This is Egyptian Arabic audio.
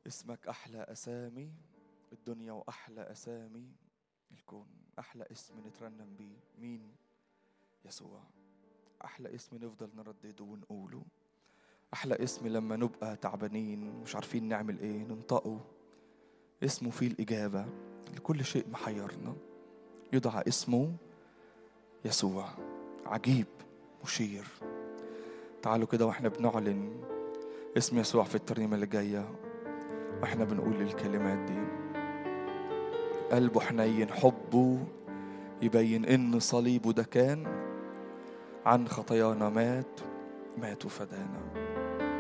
اسمك أحلى أسامي الدنيا وأحلى أسامي الكون أحلى اسم نترنم بيه مين يسوع أحلى اسم نفضل نردده ونقوله أحلى اسم لما نبقى تعبانين مش عارفين نعمل إيه ننطقه اسمه فيه الإجابة لكل شيء محيرنا يدعى اسمه يسوع عجيب مشير تعالوا كده واحنا بنعلن اسم يسوع في الترنيمة اللي جاية واحنا بنقول الكلمات دي قلبه حنين حبه يبين ان صليبه ده كان عن خطايانا مات مات وفدانا